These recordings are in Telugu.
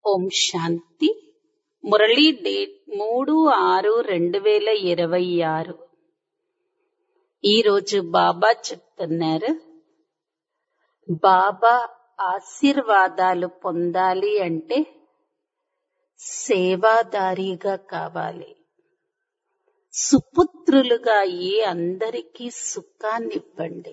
ఓం శాంతి మురళీ డేట్ మూడు ఆరు రెండు వేల ఇరవై ఆరు ఈరోజు బాబా చెప్తున్నారు బాబా ఆశీర్వాదాలు పొందాలి అంటే సేవాదారిగా కావాలి సుపుత్రులుగా అయ్యి అందరికీ సుఖాన్నివ్వండి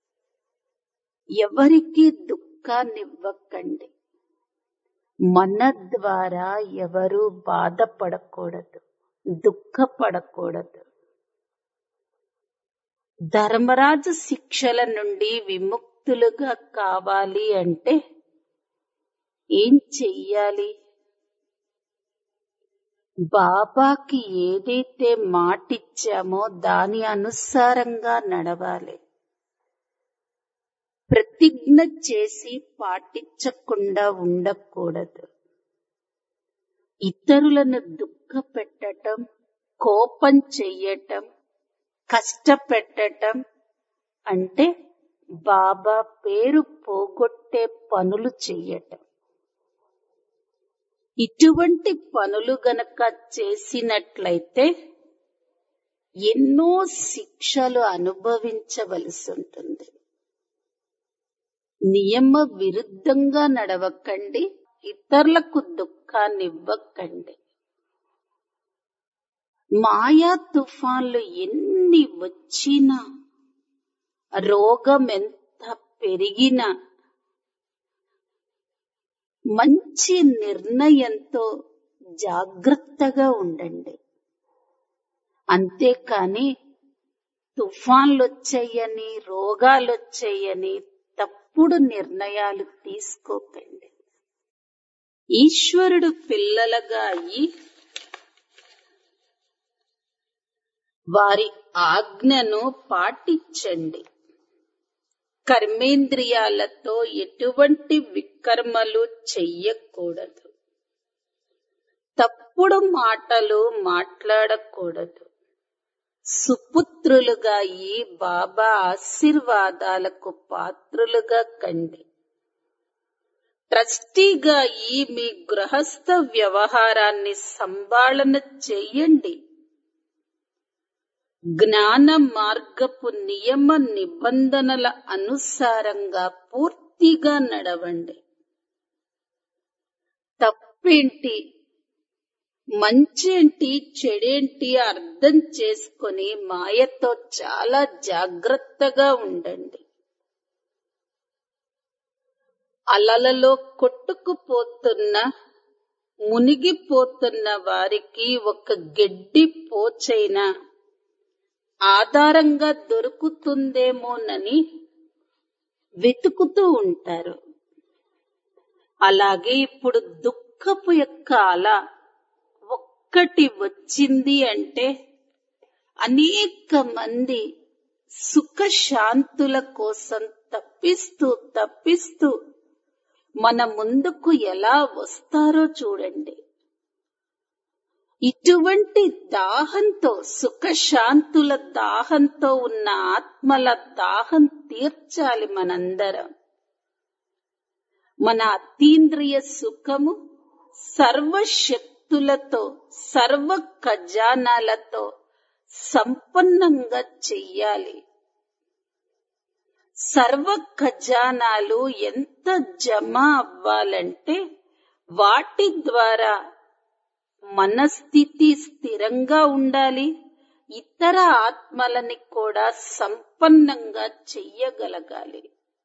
ఎవరికి దుఃఖాన్నివ్వకండి మన ద్వారా ఎవరు బాధపడకూడదు దుఃఖపడకూడదు ధర్మరాజు శిక్షల నుండి విముక్తులుగా కావాలి అంటే ఏం చెయ్యాలి బాబాకి ఏదైతే మాటిచ్చామో దాని అనుసారంగా నడవాలి ప్రతిజ్ఞ చేసి పాటించకుండా ఉండకూడదు ఇతరులను దుఃఖ పెట్టటం కోపం చెయ్యటం కష్టపెట్టటం అంటే బాబా పేరు పోగొట్టే పనులు చెయ్యటం ఇటువంటి పనులు గనక చేసినట్లయితే ఎన్నో శిక్షలు అనుభవించవలసి ఉంటుంది నియమ విరుద్ధంగా నడవకండి ఇతరులకు దుఃఖాన్ని ఇవ్వకండి మాయా తుఫాన్లు ఎన్ని వచ్చినా రోగం ఎంత పెరిగినా మంచి నిర్ణయంతో జాగ్రత్తగా ఉండండి అంతేకాని తుఫాన్లు వచ్చాయని రోగాలు వచ్చాయని తప్పుడు నిర్ణయాలు తీసుకోకండి ఈశ్వరుడు పిల్లలుగా అయి వారి ఆజ్ఞను పాటించండి కర్మేంద్రియాలతో ఎటువంటి వికర్మలు చెయ్యకూడదు తప్పుడు మాటలు మాట్లాడకూడదు సుపుత్రులుగా ఈ బాబా ఆశీర్వాదాలకు పాత్రులుగా కండి ట్రస్టీగా ఈ మీ గృహస్థ వ్యవహారాన్ని సంభాళన చెయ్యండి జ్ఞాన మార్గపు నియమ నిబంధనల అనుసారంగా పూర్తిగా నడవండి తప్పేంటి మంచేంటి చెడేంటి అర్థం చేసుకొని మాయతో చాలా జాగ్రత్తగా ఉండండి అలలలో కొట్టుకుపోతున్న మునిగిపోతున్న వారికి ఒక గెడ్డి పోచైన ఆధారంగా దొరుకుతుందేమోనని వెతుకుతూ ఉంటారు అలాగే ఇప్పుడు దుఃఖపు యొక్క అల ఒక్కటి వచ్చింది అంటే అనేక మంది సుఖ శాంతుల కోసం తప్పిస్తూ తప్పిస్తూ మన ముందుకు ఎలా వస్తారో చూడండి ఇటువంటి దాహంతో సుఖశాంతుల దాహంతో ఉన్న ఆత్మల దాహం తీర్చాలి మనందరం మన అతీంద్రియ సుఖము సర్వశక్తులతో సర్వ ఖజానాలతో సంపన్నంగా చెయ్యాలి సర్వ ఖజానాలు ఎంత జమ అవ్వాలంటే వాటి ద్వారా మనస్థితి స్థిరంగా ఉండాలి ఇతర ఆత్మలని కూడా సంపన్నంగా చెయ్యగలగాలి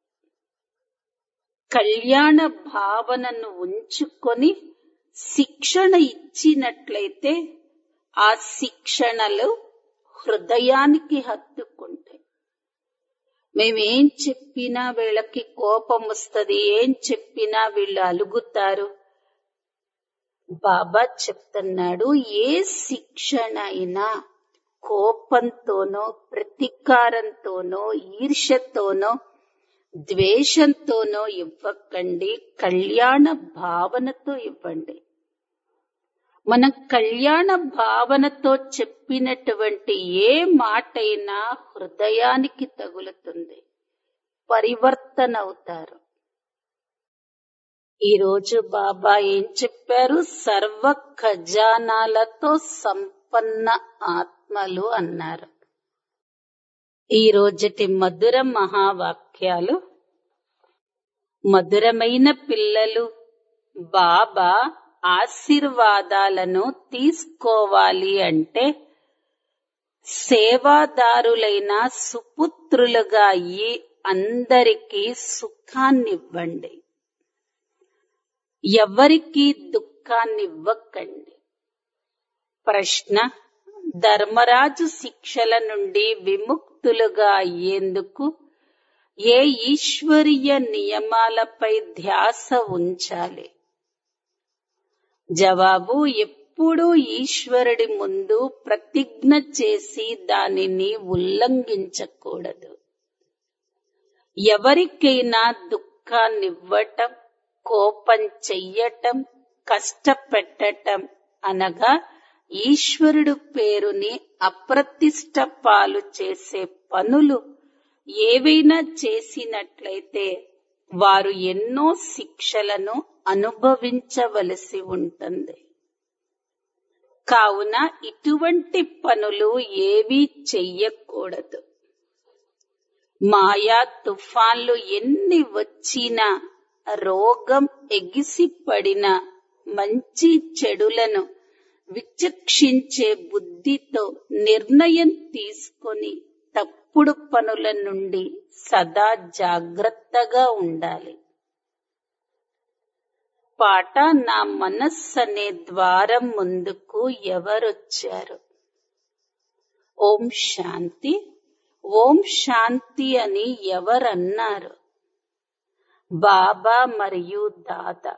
కళ్యాణ భావనను ఉంచుకొని శిక్షణ ఇచ్చినట్లయితే ఆ శిక్షణలు హృదయానికి హత్తుకుంటాయి మేమేం చెప్పినా వీళ్ళకి కోపం వస్తుంది ఏం చెప్పినా వీళ్ళు అలుగుతారు బాబా చెప్తున్నాడు ఏ శిక్షణ అయినా కోపంతోనో ప్రతీకారంతోనో ఈర్ష్యతోనో ద్వేషంతోనో ఇవ్వకండి కళ్యాణ భావనతో ఇవ్వండి మన కళ్యాణ భావనతో చెప్పినటువంటి ఏ మాటైనా హృదయానికి తగులుతుంది పరివర్తన అవుతారు ఈరోజు బాబా ఏం చెప్పారు సర్వ ఖజానాలతో సంపన్న ఆత్మలు అన్నారు ఈ రోజటి మధుర మహావాక్యాలు మధురమైన పిల్లలు బాబా ఆశీర్వాదాలను తీసుకోవాలి అంటే సేవాదారులైన సుపుత్రులుగా అయ్యి అందరికీ సుఖాన్నివ్వండి ఎవరికీ దుఃఖాన్నివ్వకండి ప్రశ్న ధర్మరాజు శిక్షల నుండి విముక్తులుగా అయ్యేందుకు ఏ ఈశ్వరీయ నియమాలపై ధ్యాస ఉంచాలి జవాబు ఎప్పుడూ ఈశ్వరుడి ముందు ప్రతిజ్ఞ చేసి దానిని ఉల్లంఘించకూడదు ఎవరికైనా దుఃఖాన్నివ్వటం కోపం చెయ్యటం కష్టపెట్టటం అనగా ఈశ్వరుడు పేరుని అప్రతిష్ట పాలు చేసే పనులు ఏవైనా చేసినట్లయితే వారు ఎన్నో శిక్షలను అనుభవించవలసి ఉంటుంది కావున ఇటువంటి పనులు ఏవీ చెయ్యకూడదు మాయా తుఫాన్లు ఎన్ని వచ్చినా రోగం ఎగిసిపడిన మంచి చెడులను విచక్షించే బుద్ధితో నిర్ణయం తీసుకొని తప్పుడు పనుల నుండి సదా జాగ్రత్తగా ఉండాలి పాట నా మనస్సు అనే ద్వారం ముందుకు ఎవరొచ్చారు ఓం శాంతి ఓం శాంతి అని ఎవరన్నారు బాబా మరియు దాదా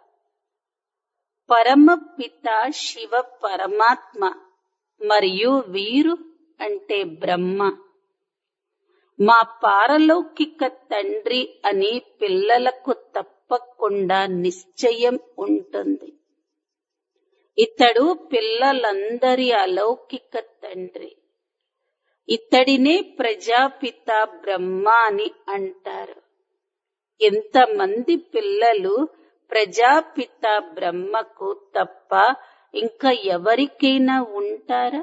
పరమపిత శివ పరమాత్మ మరియు వీరు అంటే బ్రహ్మ మా పారలౌకిక తండ్రి అని పిల్లలకు తప్పకుండా నిశ్చయం ఉంటుంది ఇతడు పిల్లలందరి అలౌకిక తండ్రి ఇతడినే ప్రజాపిత బ్రహ్మ అని అంటారు ఎంతమంది పిల్లలు ప్రజాపిత బ్రహ్మకు తప్ప ఇంకా ఎవరికైనా ఉంటారా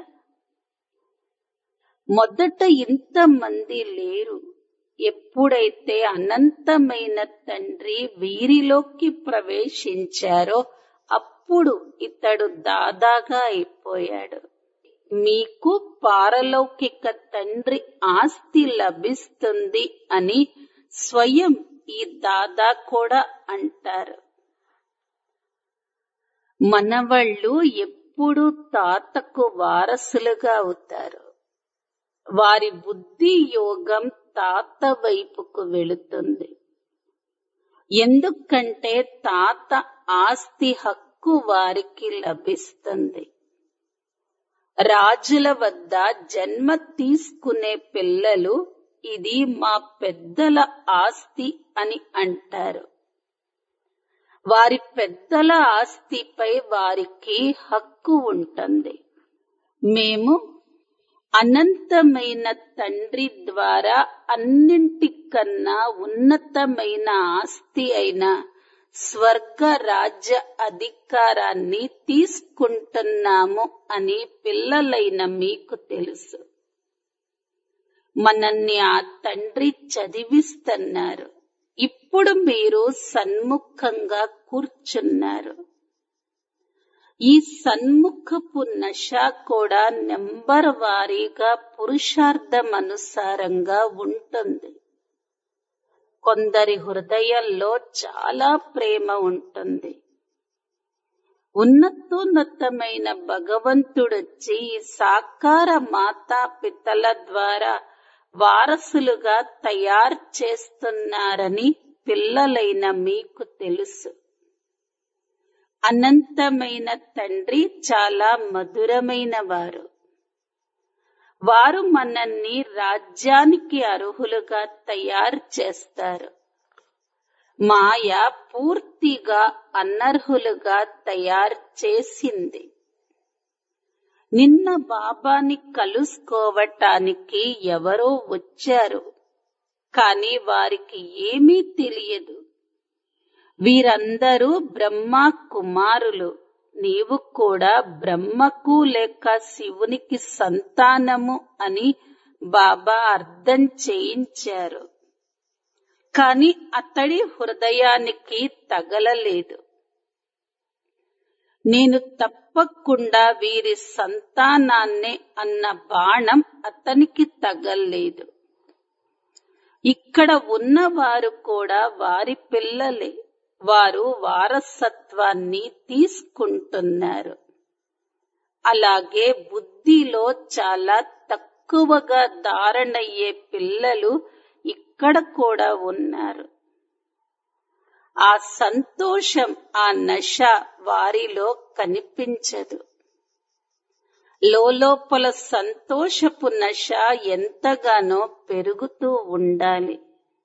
మొదట ఇంతమంది లేరు ఎప్పుడైతే అనంతమైన తండ్రి వీరిలోకి ప్రవేశించారో అప్పుడు ఇతడు దాదాగా అయిపోయాడు మీకు పారలౌకిక తండ్రి ఆస్తి లభిస్తుంది అని స్వయం ఈ దాదా కూడా అంటారు మనవళ్ళు ఎప్పుడు తాతకు వారసులుగా అవుతారు వారి బుద్ధి యోగం తాత వైపుకు వెళుతుంది ఎందుకంటే తాత ఆస్తి హక్కు వారికి లభిస్తుంది రాజుల వద్ద జన్మ తీసుకునే పిల్లలు ఇది మా పెద్దల ఆస్తి అని అంటారు వారి పెద్దల ఆస్తిపై వారికి హక్కు ఉంటుంది మేము అనంతమైన తండ్రి ద్వారా అన్నింటికన్నా ఉన్నతమైన ఆస్తి అయిన స్వర్గ రాజ్య అధికారాన్ని తీసుకుంటున్నాము అని పిల్లలైన మీకు తెలుసు మనల్ని ఆ తండ్రి చదివిస్తున్నారు ఇప్పుడు మీరు సన్ముఖంగా కూర్చున్నారు ఈ సన్ముఖపు నశ కూడా నెంబర్ వారీగా పురుషార్థం అనుసారంగా ఉంటుంది కొందరి హృదయంలో చాలా ప్రేమ ఉంటుంది ఉన్నతోన్నతమైన భగవంతుడొచ్చి ఈ సాకార మాతా పితల ద్వారా వారసులుగా తయారు చేస్తున్నారని పిల్లలైన మీకు తెలుసు అనంతమైన తండ్రి చాలా మధురమైన వారు వారు మనల్ని రాజ్యానికి అర్హులుగా తయారు చేస్తారు మాయ పూర్తిగా అనర్హులుగా తయారు చేసింది నిన్న బాబాని కలుసుకోవటానికి ఎవరో వచ్చారు కాని వారికి ఏమీ తెలియదు వీరందరూ బ్రహ్మ కుమారులు నీవు కూడా బ్రహ్మకు లేక శివునికి సంతానము అని బాబా అర్థం చేయించారు కాని అతడి హృదయానికి తగలలేదు నేను తప్పకుండా వీరి సంతానాన్నే అన్న బాణం అతనికి తగల్లేదు ఇక్కడ ఉన్నవారు కూడా వారి పిల్లలే వారు వారసత్వాన్ని తీసుకుంటున్నారు అలాగే బుద్ధిలో చాలా తక్కువగా ధారణయ్యే పిల్లలు ఇక్కడ కూడా ఉన్నారు ఆ సంతోషం ఆ నశ వారిలో కనిపించదు లోపల సంతోషపు నశ ఎంతగానో పెరుగుతూ ఉండాలి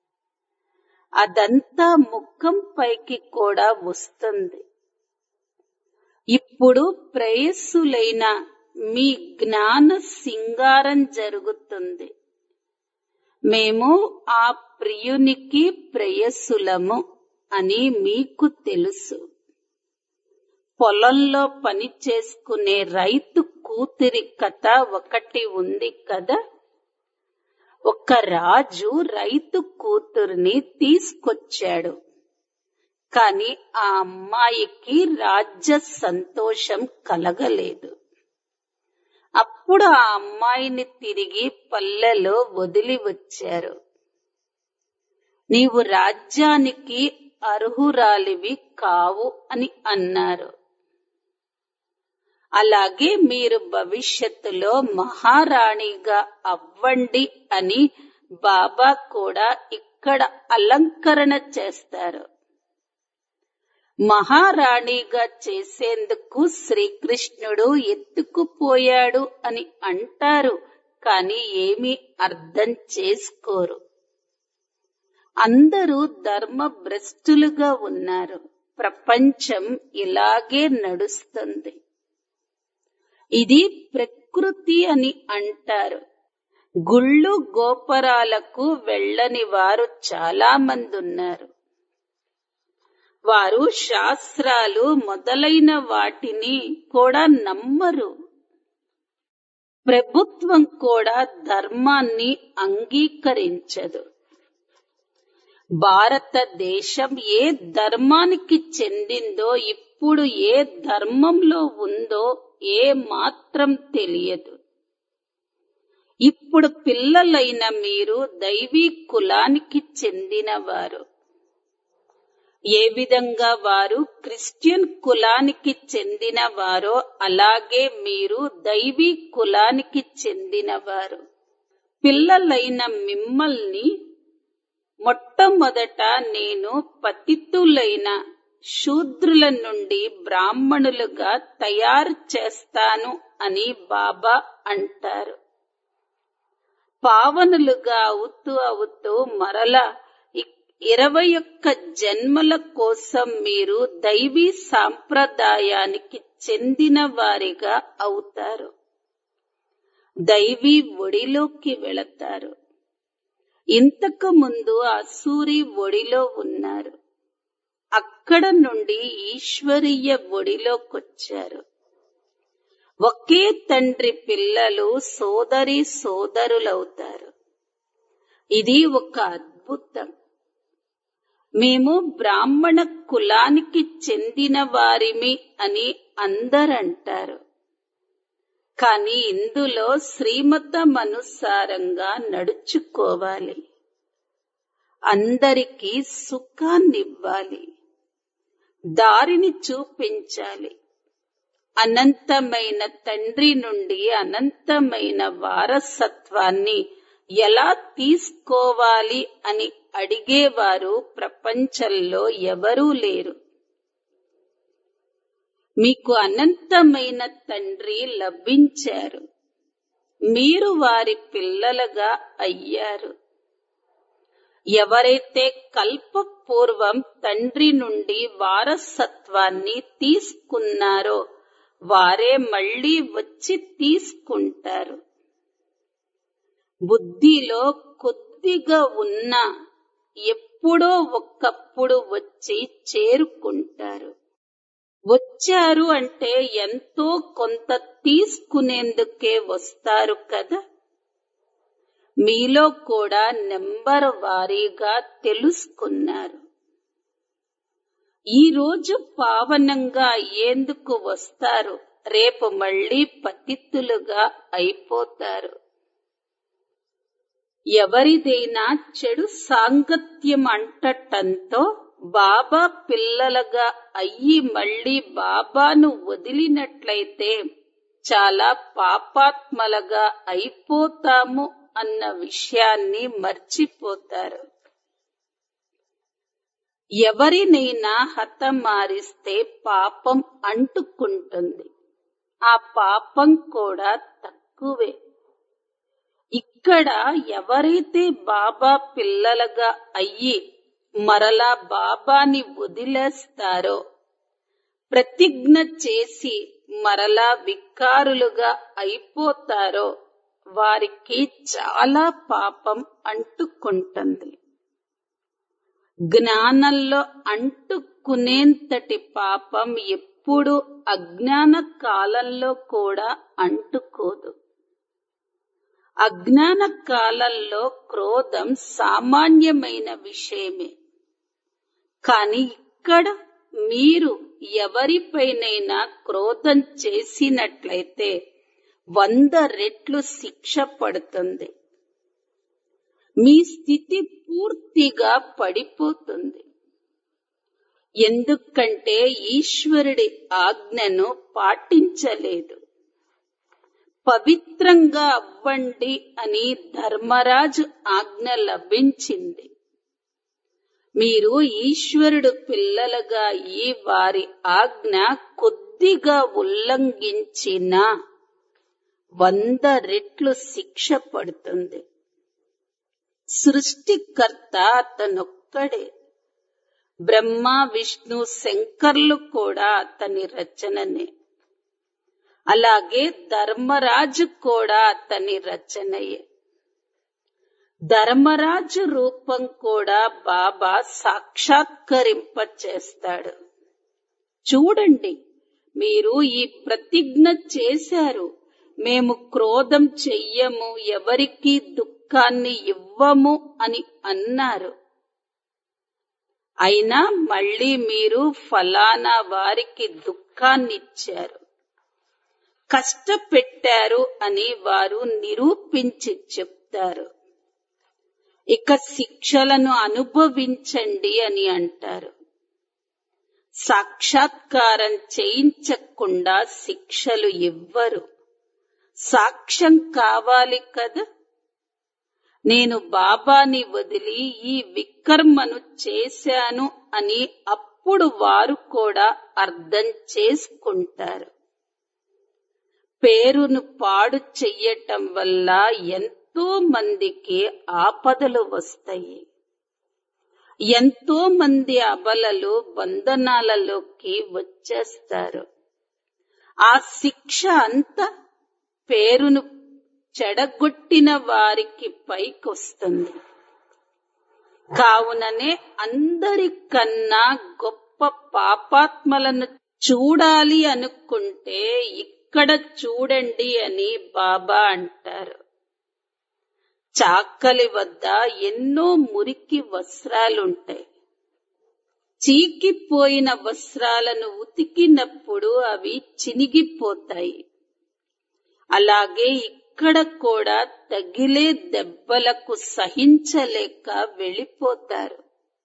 అదంతా ముఖం పైకి కూడా వస్తుంది ఇప్పుడు ప్రేయస్సులైన మీ జ్ఞాన సింగారం జరుగుతుంది మేము ఆ ప్రియునికి ప్రేయస్సులము అని మీకు తెలుసు పొలంలో పని చేసుకునే రైతు కూతురి కథ ఒకటి ఉంది కదా ఒక రాజు రైతు కూతుర్ని తీసుకొచ్చాడు కాని ఆ అమ్మాయికి రాజ్య సంతోషం కలగలేదు అప్పుడు ఆ అమ్మాయిని తిరిగి పల్లెలో వదిలి వచ్చారు నీవు రాజ్యానికి అర్హురాలివి కావు అని అన్నారు అలాగే మీరు భవిష్యత్తులో మహారాణిగా అవ్వండి అని బాబా కూడా ఇక్కడ అలంకరణ చేస్తారు మహారాణిగా చేసేందుకు శ్రీకృష్ణుడు ఎత్తుకుపోయాడు అని అంటారు కాని ఏమీ అర్థం చేసుకోరు అందరూ ధర్మ భ్రష్టులుగా ఉన్నారు ప్రపంచం ఇలాగే నడుస్తుంది ఇది ప్రకృతి అని అంటారు గుళ్ళు గోపురాలకు వెళ్ళని వారు చాలా మంది ఉన్నారు వారు శాస్త్రాలు మొదలైన వాటిని కూడా నమ్మరు ప్రభుత్వం కూడా ధర్మాన్ని అంగీకరించదు భారతదేశం ఏ ధర్మానికి చెందిందో ఇప్పుడు ఏ ధర్మంలో ఉందో ఏ మాత్రం తెలియదు ఇప్పుడు పిల్లలైన మీరు దైవీ కులానికి చెందినవారు ఏ విధంగా వారు క్రిస్టియన్ కులానికి చెందినవారో అలాగే మీరు దైవీ కులానికి చెందినవారు పిల్లలైన మిమ్మల్ని మొట్టమొదట నేను పతితులైన శూద్రుల నుండి బ్రాహ్మణులుగా తయారు చేస్తాను అని బాబా అంటారు పావనులుగా అవుతూ అవుతూ మరలా ఇరవై ఒక్క జన్మల కోసం మీరు దైవీ సాంప్రదాయానికి చెందిన వారిగా అవుతారు దైవీ ఒడిలోకి వెళతారు ఇంతకు ముందు అసూరి ఒడిలో ఉన్నారు అక్కడ నుండి ఈశ్వరీయ ఒడిలోకొచ్చారు ఒకే తండ్రి పిల్లలు సోదరి సోదరులవుతారు ఇది ఒక అద్భుతం మేము బ్రాహ్మణ కులానికి చెందిన వారిమి అని అందరంటారు కాని ఇందులో శ్రీమతం అనుసారంగా నడుచుకోవాలి అందరికీ సుఖాన్నివ్వాలి దారిని చూపించాలి అనంతమైన తండ్రి నుండి అనంతమైన వారసత్వాన్ని ఎలా తీసుకోవాలి అని అడిగేవారు ప్రపంచంలో ఎవరూ లేరు మీకు అనంతమైన తండ్రి లభించారు మీరు వారి పిల్లలుగా అయ్యారు ఎవరైతే కల్పపూర్వం తండ్రి నుండి వారసత్వాన్ని తీసుకున్నారో వారే మళ్ళీ వచ్చి తీసుకుంటారు బుద్ధిలో కొద్దిగా ఉన్న ఎప్పుడు ఎప్పుడో ఒక్కప్పుడు వచ్చి చేరుకుంటారు వచ్చారు అంటే ఎంతో కొంత తీసుకునేందుకే వస్తారు కదా మీలో కూడా నెంబర్ వారీగా తెలుసుకున్నారు ఈ రోజు పావనంగా అయ్యేందుకు వస్తారు రేపు మళ్ళీ పతిత్తులుగా అయిపోతారు ఎవరిదైనా చెడు సాంగత్యం అంటటంతో బాబా పిల్లలుగా అయ్యి మళ్ళీ బాబాను వదిలినట్లయితే చాలా పాపాత్మలుగా అయిపోతాము అన్న విషయాన్ని మర్చిపోతారు ఎవరినైనా హతమారిస్తే పాపం అంటుకుంటుంది ఆ పాపం కూడా తక్కువే ఇక్కడ ఎవరైతే బాబా పిల్లలుగా అయ్యి మరలా బాబాని వదిలేస్తారో ప్రతిజ్ఞ చేసి మరలా వికారులుగా అయిపోతారో వారికి చాలా పాపం అంటుకుంటుంది జ్ఞానంలో అంటుకునేంతటి పాపం ఎప్పుడు అజ్ఞాన కాలంలో కూడా అంటుకోదు అజ్ఞాన కాలంలో క్రోధం సామాన్యమైన విషయమే కాని ఇక్కడ మీరు ఎవరిపైనైనా క్రోధం చేసినట్లయితే వంద రెట్లు శిక్ష పడుతుంది మీ స్థితి పూర్తిగా పడిపోతుంది ఎందుకంటే ఈశ్వరుడి ఆజ్ఞను పాటించలేదు పవిత్రంగా అవ్వండి అని ధర్మరాజు ఆజ్ఞ లభించింది మీరు ఈశ్వరుడు పిల్లలుగా ఈ వారి ఆజ్ఞ కొద్దిగా ఉల్లంఘించిన వంద రెట్లు శిక్ష పడుతుంది సృష్టికర్త అతనొక్కడే బ్రహ్మ విష్ణు శంకర్లు కూడా అతని రచననే అలాగే ధర్మరాజు కూడా అతని రచనయే ధర్మరాజు రూపం కూడా బాబా సాక్షాత్కరింప చేస్తాడు చూడండి మీరు ఈ ప్రతిజ్ఞ చేశారు మేము క్రోధం చెయ్యము ఎవరికి దుఃఖాన్ని ఇవ్వము అని అన్నారు అయినా మళ్ళీ మీరు ఫలానా వారికి దుఃఖాన్నిచ్చారు కష్టపెట్టారు అని వారు నిరూపించి చెప్తారు ఇక శిక్షలను అనుభవించండి అని అంటారు సాక్షాత్కారం చేయించకుండా శిక్షలు ఇవ్వరు సాక్ష్యం కావాలి కదా నేను బాబాని వదిలి ఈ వికర్మను చేశాను అని అప్పుడు వారు కూడా అర్థం చేసుకుంటారు పేరును పాడు చెయ్యటం వల్ల ఎంతో మందికి ఆపదలు వస్తాయి ఎంతో మంది అబలలు బంధనాలలోకి వచ్చేస్తారు ఆ శిక్ష అంతా పేరును చెడగొట్టిన వారికి పైకొస్తుంది కావుననే అందరికన్నా గొప్ప పాపాత్మలను చూడాలి అనుకుంటే ఇక్కడ చూడండి అని బాబా అంటారు చాకలి వద్ద ఎన్నో మురికి వస్త్రాలుంటాయి చీకిపోయిన వస్త్రాలను ఉతికినప్పుడు అవి చినిగిపోతాయి అలాగే ఇక్కడ కూడా తగిలే దెబ్బలకు సహించలేక వెళ్ళిపోతారు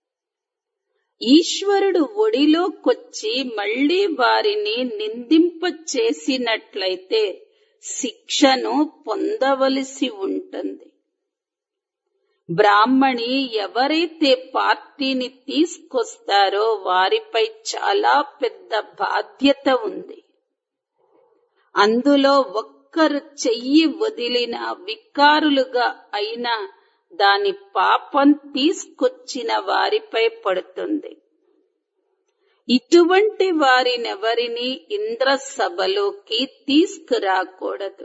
ఈశ్వరుడు ఒడిలోకొచ్చి మళ్లీ వారిని నిందింప చేసినట్లయితే శిక్షను పొందవలసి ఉంటుంది బ్రాహ్మణి ఎవరైతే పార్టీని తీసుకొస్తారో వారిపై చాలా పెద్ద బాధ్యత ఉంది అందులో ఒక్కరు చెయ్యి వదిలిన వికారులుగా అయినా దాని పాపం తీసుకొచ్చిన వారిపై పడుతుంది ఇటువంటి వారినెవరిని ఇంద్ర సభలోకి తీసుకురాకూడదు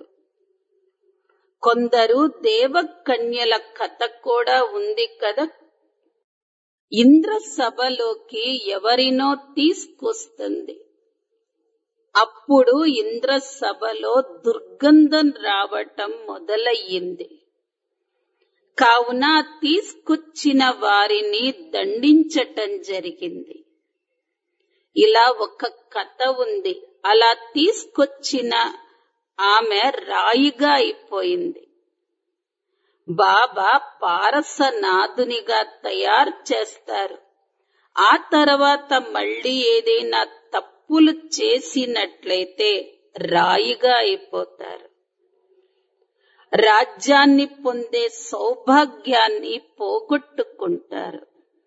కొందరు దేవకన్యల కథ కూడా ఉంది కదా ఇంద్ర సభలోకి ఎవరినో తీసుకొస్తుంది అప్పుడు ఇంద్ర సభలో దుర్గంధం రావటం మొదలయ్యింది కావున తీసుకొచ్చిన వారిని దండించటం జరిగింది ఇలా ఒక కథ ఉంది అలా తీసుకొచ్చిన ఆమె రాయిగా అయిపోయింది బాబా పారసనాథునిగా తయారు చేస్తారు ఆ తర్వాత మళ్ళీ ఏదైనా తప్పులు చేసినట్లయితే రాయిగా అయిపోతారు రాజ్యాన్ని పొందే సౌభాగ్యాన్ని పోగొట్టుకుంటారు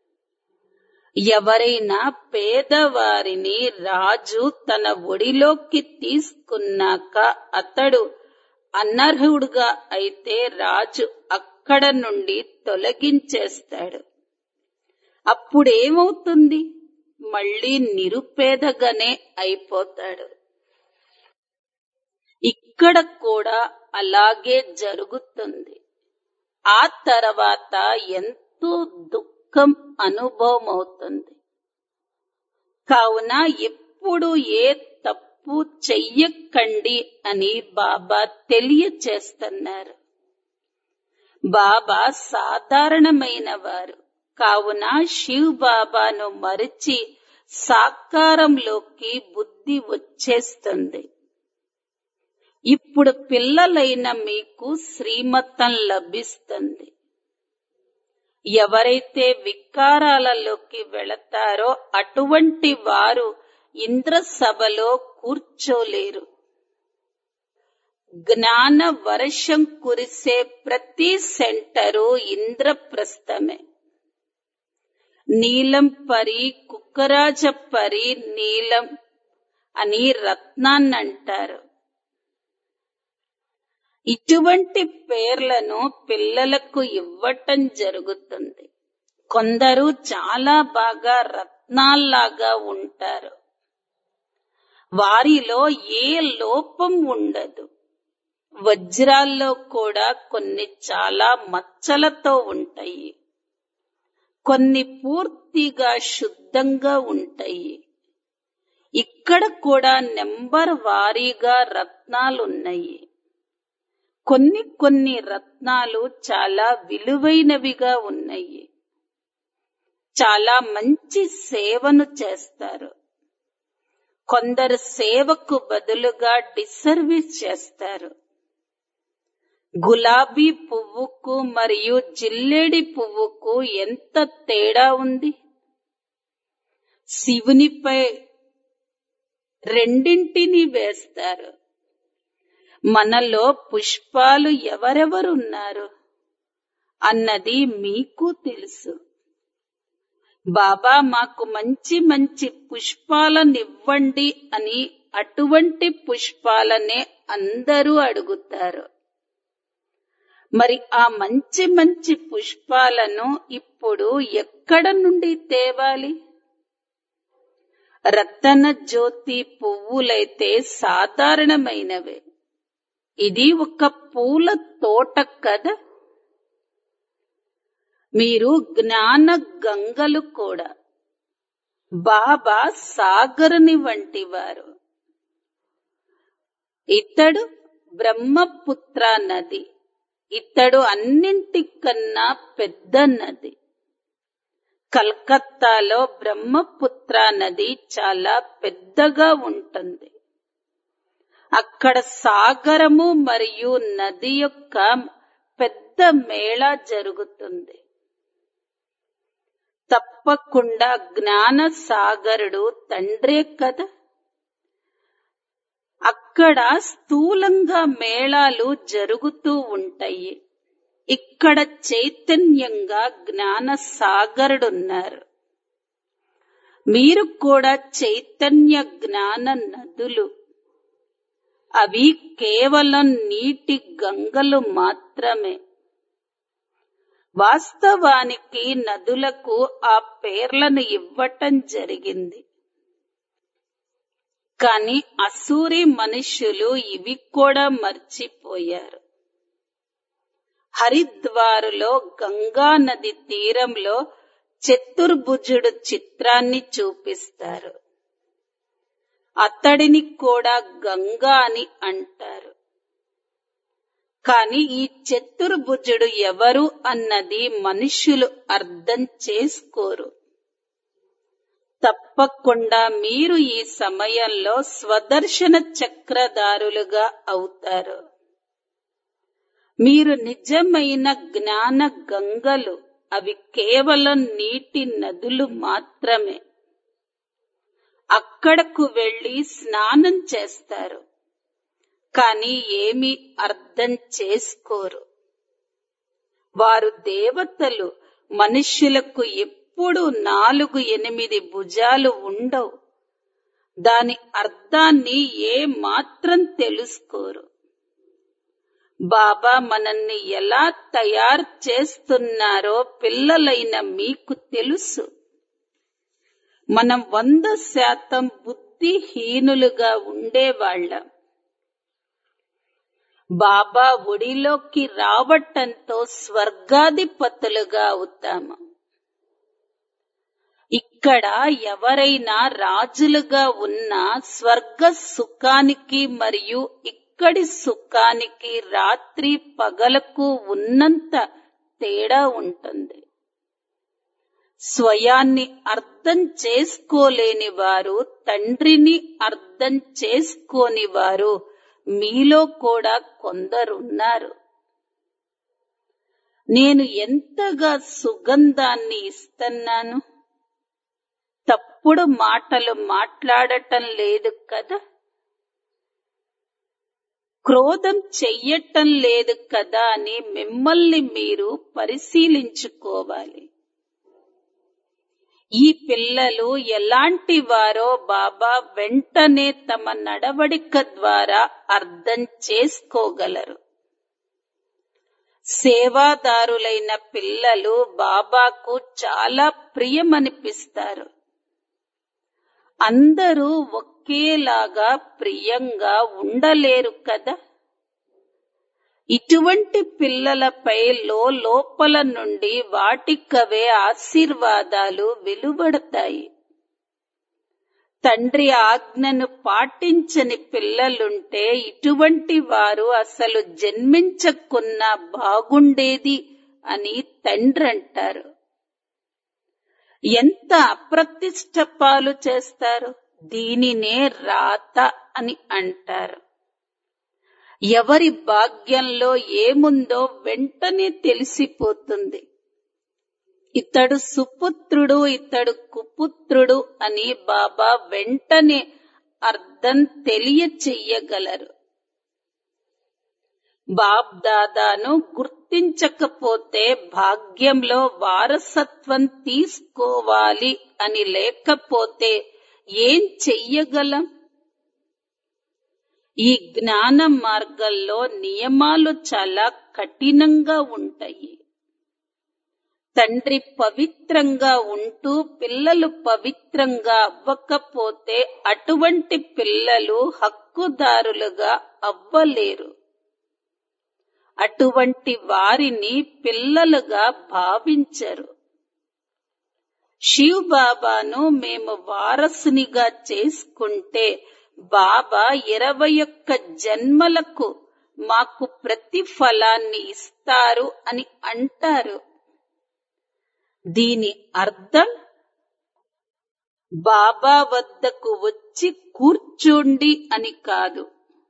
ఎవరైనా పేదవారిని రాజు తన ఒడిలోకి తీసుకున్నాక అతడు అనర్హుడుగా అయితే రాజు అక్కడ నుండి తొలగించేస్తాడు అప్పుడేమవుతుంది మళ్ళీ నిరుపేదగానే అయిపోతాడు ఇక్కడ కూడా అలాగే జరుగుతుంది ఆ తర్వాత ఎంతో దుఃఖం అనుభవం అవుతుంది కావున ఎప్పుడు ఏ తప్పు చెయ్యకండి అని బాబా తెలియచేస్తున్నారు బాబా సాధారణమైన వారు కావున శివ్ బాబాను మరిచి సాకారంలోకి బుద్ధి వచ్చేస్తుంది ఇప్పుడు పిల్లలైన మీకు శ్రీమతం లభిస్తుంది ఎవరైతే వికారాలలోకి వెళతారో అటువంటి వారు ఇంద్ర సభలో కూర్చోలేరు జ్ఞాన వర్షం కురిసే ప్రతి సెంటరు ఇంద్రప్రస్థమే నీలం పరి కుక్కరాజ పరి నీలం అని రత్నాన్నంటారు ఇటువంటి పేర్లను పిల్లలకు ఇవ్వటం జరుగుతుంది కొందరు చాలా బాగా రత్నాల్లాగా ఉంటారు వారిలో ఏ లోపం ఉండదు వజ్రాల్లో కూడా కొన్ని చాలా మచ్చలతో ఉంటాయి కొన్ని పూర్తిగా శుద్ధంగా ఉంటాయి ఇక్కడ కూడా నెంబర్ వారీగా రత్నాలున్నాయి కొన్ని కొన్ని రత్నాలు చాలా విలువైనవిగా ఉన్నాయి చాలా మంచి సేవను చేస్తారు కొందరు సేవకు బదులుగా డిసర్వీస్ చేస్తారు గులాబీ పువ్వుకు మరియు జిల్లేడి పువ్వుకు ఎంత తేడా ఉంది శివునిపై రెండింటిని వేస్తారు మనలో పుష్పాలు ఎవరెవరున్నారు అన్నది మీకు తెలుసు బాబా మాకు మంచి మంచి పుష్పాలనివ్వండి అని అటువంటి పుష్పాలనే అందరూ అడుగుతారు మరి ఆ మంచి మంచి పుష్పాలను ఇప్పుడు ఎక్కడ నుండి తేవాలి రతన జ్యోతి పువ్వులైతే సాధారణమైనవే ఇది ఒక పూల తోట కదా మీరు జ్ఞాన గంగలు కూడా బాబా సాగరుని వంటి వారు ఇతడు బ్రహ్మపుత్ర నది ఇతడు అన్నింటికన్నా పెద్ద నది కల్కత్తాలో బ్రహ్మపుత్ర నది చాలా పెద్దగా ఉంటుంది అక్కడ సాగరము మరియు నది యొక్క పెద్ద మేళ జరుగుతుంది తప్పకుండా జ్ఞాన సాగరుడు తండ్రే కదా అక్కడ స్థూలంగా మేళాలు జరుగుతూ ఉంటాయి ఇక్కడ చైతన్యంగా జ్ఞాన సాగరుడున్నారు మీరు కూడా చైతన్య జ్ఞాన నదులు అవి కేవలం నీటి గంగలు మాత్రమే వాస్తవానికి నదులకు ఆ పేర్లను ఇవ్వటం జరిగింది కాని అసూరి మనుష్యులు ఇవి కూడా మర్చిపోయారు హరిద్వారులో గంగా నది తీరంలో చతుర్భుజుడు చిత్రాన్ని చూపిస్తారు అతడిని కూడా గంగా అని అంటారు కాని ఈ చతుర్భుజుడు ఎవరు అన్నది మనుష్యులు అర్థం చేసుకోరు తప్పకుండా మీరు ఈ సమయంలో స్వదర్శన చక్రధారులుగా అవుతారు మీరు నిజమైన జ్ఞాన గంగలు అవి కేవలం నీటి నదులు మాత్రమే అక్కడకు వెళ్లి స్నానం చేస్తారు కాని ఏమీ అర్థం చేసుకోరు వారు దేవతలు మనుష్యులకు ఎప్పుడు నాలుగు ఎనిమిది భుజాలు ఉండవు దాని అర్థాన్ని ఏ మాత్రం తెలుసుకోరు బాబా మనల్ని ఎలా తయారు చేస్తున్నారో పిల్లలైన మీకు తెలుసు మనం వంద శాతం బుద్ధిహీనులుగా ఉండేవాళ్ళం బాబా ఒడిలోకి రావటంతో స్వర్గాధిపతులుగా అవుతాము ఇక్కడ ఎవరైనా రాజులుగా ఉన్న స్వర్గ సుఖానికి మరియు ఇక్కడి సుఖానికి రాత్రి పగలకు ఉన్నంత తేడా ఉంటుంది స్వయాన్ని అర్థం చేసుకోలేని వారు తండ్రిని అర్థం చేసుకోని వారు మీలో కూడా కొందరున్నారు నేను ఎంతగా సుగంధాన్ని ఇస్తున్నాను తప్పుడు మాటలు మాట్లాడటం లేదు కదా క్రోధం చెయ్యటం లేదు కదా అని మిమ్మల్ని మీరు పరిశీలించుకోవాలి ఈ పిల్లలు ఎలాంటి వారో బాబా వెంటనే తమ నడవడిక ద్వారా అర్థం చేసుకోగలరు సేవాదారులైన పిల్లలు బాబాకు చాలా ప్రియమనిపిస్తారు అందరూ ఒకేలాగా ప్రియంగా ఉండలేరు కదా ఇటువంటి పిల్లలపై లోపల నుండి వాటికవే ఆశీర్వాదాలు వెలువడతాయి తండ్రి ఆజ్ఞను పాటించని పిల్లలుంటే ఇటువంటి వారు అసలు జన్మించకున్నా బాగుండేది అని తండ్రి అంటారు ఎంత అప్రతిష్ట పాలు చేస్తారు దీనినే రాత అని అంటారు ఎవరి భాగ్యంలో ఏముందో వెంటనే తెలిసిపోతుంది ఇతడు సుపుత్రుడు ఇతడు కుపుత్రుడు అని బాబా వెంటనే అర్థం తెలియచెయ్యగలరు బాబ్ దాదాను గుర్తించకపోతే భాగ్యంలో వారసత్వం తీసుకోవాలి అని లేకపోతే ఏం చెయ్యగలం ఈ జ్ఞాన మార్గంలో నియమాలు చాలా కఠినంగా ఉంటాయి తండ్రి పవిత్రంగా ఉంటూ పిల్లలు పవిత్రంగా అవ్వకపోతే అటువంటి పిల్లలు హక్కుదారులుగా అవ్వలేరు అటువంటి వారిని పిల్లలుగా భావించరు శివ్ బాబాను మేము వారసునిగా చేసుకుంటే బాబా ఇరవై ఒక్క జన్మలకు మాకు ప్రతిఫలాన్ని ఇస్తారు అని అంటారు దీని అర్థం బాబా వద్దకు వచ్చి కూర్చోండి అని కాదు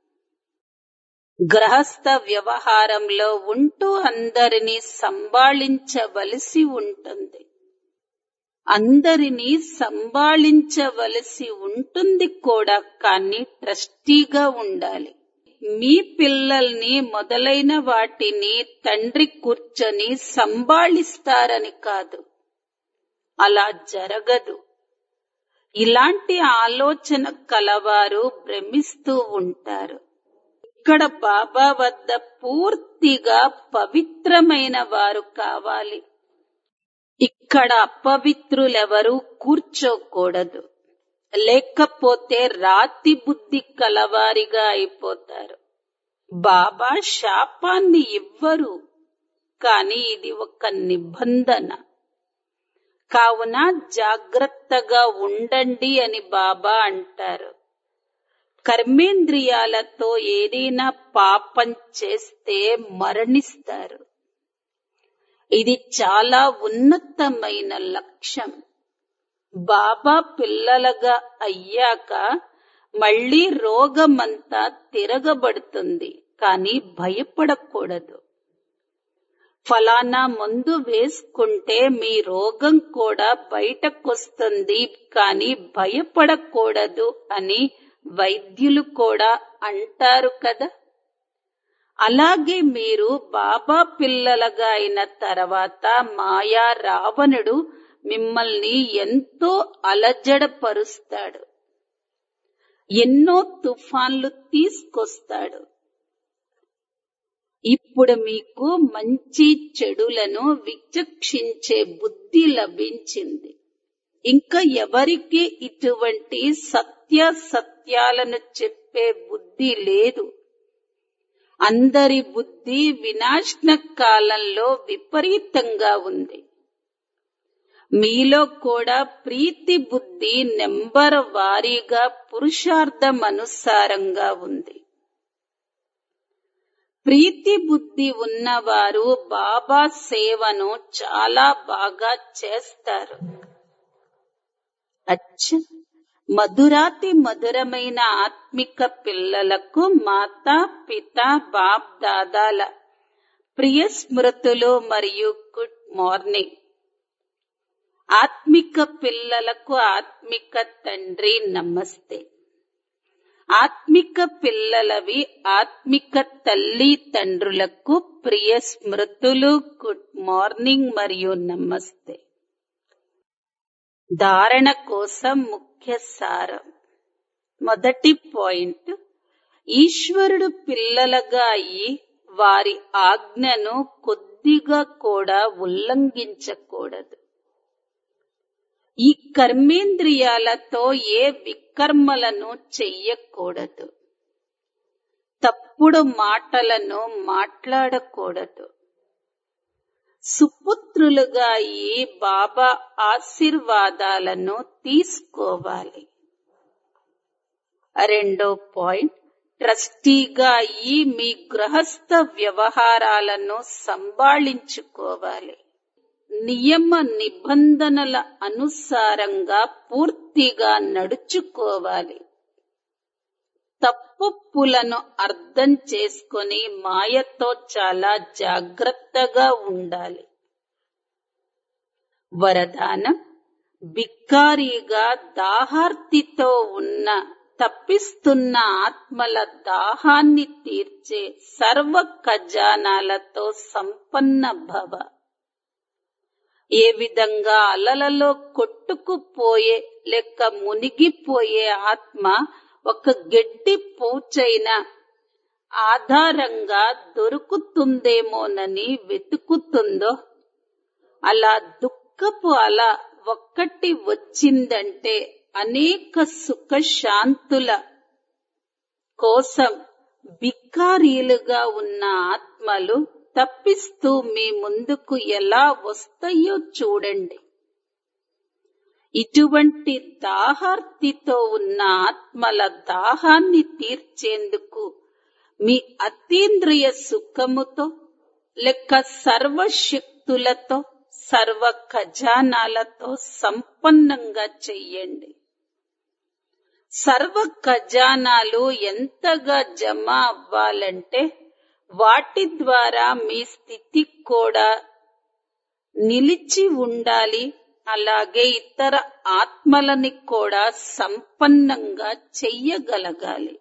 గ్రహస్థ వ్యవహారంలో ఉంటూ అందరినీ సంభాళించవలసి ఉంటుంది అందరినీ సంభాళించవలసి ఉంటుంది కూడా కానీ ట్రస్టీగా ఉండాలి మీ పిల్లల్ని మొదలైన వాటిని తండ్రి కూర్చొని సంభాళిస్తారని కాదు అలా జరగదు ఇలాంటి ఆలోచన కలవారు భ్రమిస్తూ ఉంటారు ఇక్కడ బాబా వద్ద పూర్తిగా పవిత్రమైన వారు కావాలి ఇక్కడ అపవిత్రులెవరూ కూర్చోకూడదు లేకపోతే రాతి బుద్ధి కలవారిగా అయిపోతారు బాబా శాపాన్ని ఇవ్వరు కాని ఇది ఒక నిబంధన కావున జాగ్రత్తగా ఉండండి అని బాబా అంటారు కర్మేంద్రియాలతో ఏదైనా పాపం చేస్తే మరణిస్తారు ఇది చాలా ఉన్నతమైన లక్ష్యం బాబా పిల్లలుగా అయ్యాక మళ్ళీ రోగమంతా తిరగబడుతుంది కానీ భయపడకూడదు ఫలానా మందు వేసుకుంటే మీ రోగం కూడా బయటకొస్తుంది కానీ భయపడకూడదు అని వైద్యులు కూడా అంటారు కదా అలాగే మీరు బాబా పిల్లలుగా అయిన తర్వాత మాయా రావణుడు మిమ్మల్ని ఎంతో అలజడపరుస్తాడు ఎన్నో తుఫాన్లు తీసుకొస్తాడు ఇప్పుడు మీకు మంచి చెడులను విచక్షించే బుద్ధి లభించింది ఇంకా ఎవరికి ఇటువంటి సత్య సత్యాలను చెప్పే బుద్ధి లేదు అందరి బుద్ధి వినాశన కాలంలో విపరీతంగా ఉంది మీలో కూడా ప్రీతి బుద్ధి నెంబర్ వారీగా పురుషార్థం అనుసారంగా ఉంది ప్రీతి బుద్ధి ఉన్నవారు బాబా సేవను చాలా బాగా చేస్తారు అచ్చ మధురాతి మధురమైన ఆత్మిక పిల్లలకు మాతా పిత బాప్ దాదాల ప్రియ స్మృతులు మరియు గుడ్ మార్నింగ్ ఆత్మిక పిల్లలకు ఆత్మిక తండ్రి నమస్తే ఆత్మిక పిల్లలవి ఆత్మిక తల్లి తండ్రులకు ప్రియ స్మృతులు గుడ్ మార్నింగ్ మరియు నమస్తే ధారణ కోసం ముఖ్య సారం మొదటి పాయింట్ ఈశ్వరుడు పిల్లలుగా అయి వారి ఆజ్ఞను కొద్దిగా కూడా ఉల్లంఘించకూడదు ఈ కర్మేంద్రియాలతో ఏ వికర్మలను చెయ్యకూడదు తప్పుడు మాటలను మాట్లాడకూడదు సుపుత్రులుగా ఈ బాబా ఆశీర్వాదాలను తీసుకోవాలి రెండో పాయింట్ ట్రస్టీగా ఈ మీ గృహస్థ వ్యవహారాలను సంభాళించుకోవాలి నియమ నిబంధనల అనుసారంగా పూర్తిగా నడుచుకోవాలి తప్పులను అర్థం చేసుకొని మాయతో చాలా జాగ్రత్తగా ఉండాలి వరదానం బిక్కారీగా దాహార్తితో ఉన్న తప్పిస్తున్న ఆత్మల దాహాన్ని తీర్చే సర్వ ఖజానాలతో సంపన్న భవ ఏ విధంగా అలలలో కొట్టుకుపోయే లేక మునిగిపోయే ఆత్మ ఒక గడ్డి పూచైన ఆధారంగా దొరుకుతుందేమోనని వెతుకుతుందో అలా దుఃఖపు అల ఒక్కటి వచ్చిందంటే అనేక సుఖ శాంతుల కోసం బిక్కారీలుగా ఉన్న ఆత్మలు తప్పిస్తూ మీ ముందుకు ఎలా వస్తాయో చూడండి ఇటువంటి దాహార్తితో ఉన్న ఆత్మల దాహాన్ని తీర్చేందుకు మీ అతీంద్రియ సుఖముతో లెక్క సర్వశక్తులతో సర్వ ఖజానాలతో సంపన్నంగా చెయ్యండి సర్వ ఖజానాలు ఎంతగా జమ అవ్వాలంటే వాటి ద్వారా మీ స్థితి కూడా నిలిచి ఉండాలి అలాగే ఇతర ఆత్మలని కూడా సంపన్నంగా చెయ్యగలగాలి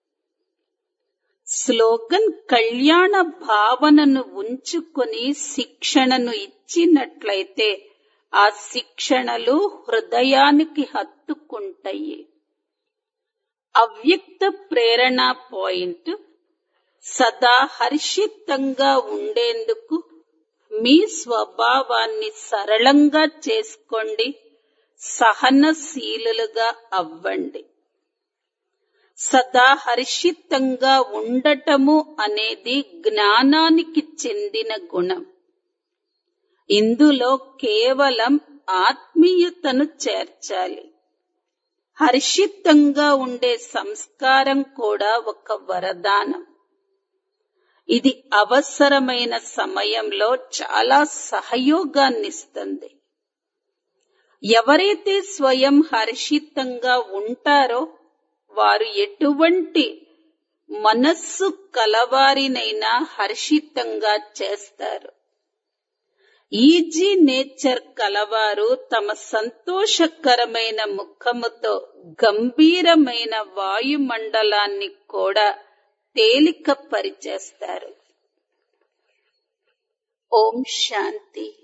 స్లోగన్ కళ్యాణ భావనను ఉంచుకొని శిక్షణను ఇచ్చినట్లయితే ఆ శిక్షణలు హృదయానికి హత్తుకుంటాయి అవ్యక్త ప్రేరణ పాయింట్ సదా హర్షితంగా ఉండేందుకు మీ స్వభావాన్ని సరళంగా చేసుకోండి సహనశీలులుగా అవ్వండి సదా హర్షితంగా ఉండటము అనేది జ్ఞానానికి చెందిన గుణం ఇందులో కేవలం ఆత్మీయతను చేర్చాలి హర్షితంగా ఉండే సంస్కారం కూడా ఒక వరదానం ఇది అవసరమైన సమయంలో చాలా సహయోగాన్నిస్తుంది ఎవరైతే స్వయం హర్షితంగా ఉంటారో వారు ఎటువంటి మనస్సు కలవారినైనా హర్షితంగా చేస్తారు ఈజీ నేచర్ కలవారు తమ సంతోషకరమైన ముఖముతో గంభీరమైన వాయుమండలాన్ని కూడా తేలిక పరిచేస్తారు ఓం శాంతి